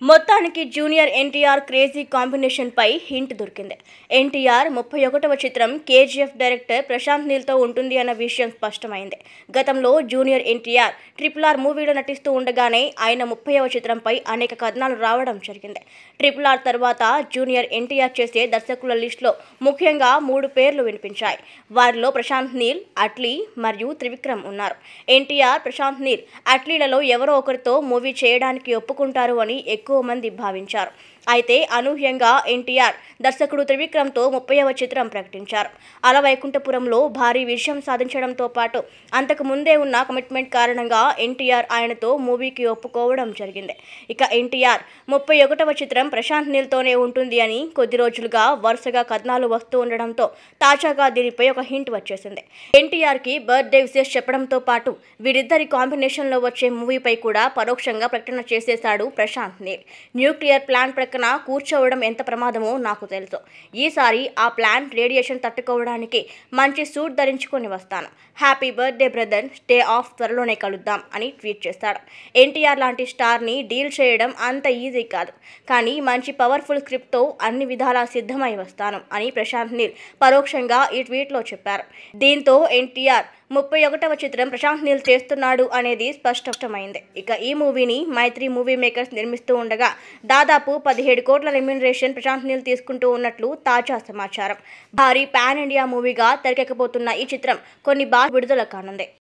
మొత్తానికి junior NTR crazy combination పై hint దొరికింది ఎన్టీఆర్ ముప్పై ఒకటవ చిత్రం కేజీఎఫ్ డైరెక్టర్ ప్రశాంత్ నీల్తో ఉంటుంది అన్న విషయం స్పష్టమైంది గతంలో జూనియర్ ఎన్టీఆర్ ట్రిపుల్ ఆర్ మూవీలో నటిస్తూ ఉండగానే ఆయన ముప్పైవ చిత్రంపై అనేక కథనాలు రావడం జరిగింది ట్రిపుల్ ఆర్ తర్వాత జూనియర్ ఎన్టీఆర్ చేసే దర్శకుల లిస్టులో ముఖ్యంగా మూడు పేర్లు వినిపించాయి వారిలో ప్రశాంత్ నీల్ అట్లీ మరియు త్రివిక్రమ్ ఉన్నారు ఎన్టీఆర్ ప్రశాంత్ నీల్ అట్లీలలో ఎవరో ఒకరితో మూవీ చేయడానికి ఒప్పుకుంటారు అని ఎక్కువ మంది భావించారు అయితే అనూహ్యంగా ఎన్టీఆర్ దర్శకుడు త్రివిక్రమ్తో ముప్పైవ చిత్రం ప్రకటించారు అలవైకుంఠపురంలో భారీ విజయం సాధించడంతో పాటు అంతకు ముందే ఉన్న కమిట్మెంట్ కారణంగా ఎన్టీఆర్ ఆయనతో మూవీకి ఒప్పుకోవడం జరిగింది ఇక ఎన్టీఆర్ ముప్పై ఒకటవ చిత్రం ప్రశాంత్ నీల్తోనే ఉంటుంది అని కొద్ది రోజులుగా వరుసగా కథనాలు వస్తూ ఉండడంతో తాజాగా దీనిపై ఒక హింట్ వచ్చేసింది ఎన్టీఆర్కి బర్త్డే విషెస్ చెప్పడంతో పాటు వీరిద్దరి కాంబినేషన్లో వచ్చే మూవీపై కూడా పరోక్షంగా ప్రకటన చేసేశాడు ప్రశాంత్ నీల్ న్యూక్లియర్ ప్లాంట్ ప్రక్కన కూర్చోవడం ఎంత ప్రమాదమో నాకు తెలుసు ఈసారి ఆ ప్లాంట్ రేడియేషన్ తట్టుకోవడానికి మంచి సూట్ ధరించుకొని వస్తాను happy birthday brother stay off త్వరలోనే కలుద్దాం అని ట్వీట్ చేస్తాడు ఎన్టీఆర్ లాంటి స్టార్ని డీల్ చేయడం అంత ఈజీ కాదు కానీ మంచి పవర్ఫుల్ స్క్రిప్ట్తో అన్ని విధాలా సిద్ధమై వస్తాను అని ప్రశాంత్ నీల్ పరోక్షంగా ఈ ట్వీట్లో చెప్పారు దీంతో ఎన్టీఆర్ ముప్పై ఒకటవ చిత్రం ప్రశాంత్ నీల్ చేస్తున్నాడు అనేది స్పష్టమైంది ఇక ఈ మూవీని మైత్రి మూవీ మేకర్స్ నిర్మిస్తూ ఉండగా దాదాపు పదిహేడు కోట్ల రెమ్యూనరేషన్ ప్రశాంత్ నీల్ తీసుకుంటూ ఉన్నట్లు తాజా సమాచారం భారీ పాన్ ఇండియా మూవీగా తెరకెక్కబోతున్న ఈ చిత్రం కొన్ని బాగా విడుదల కానుంది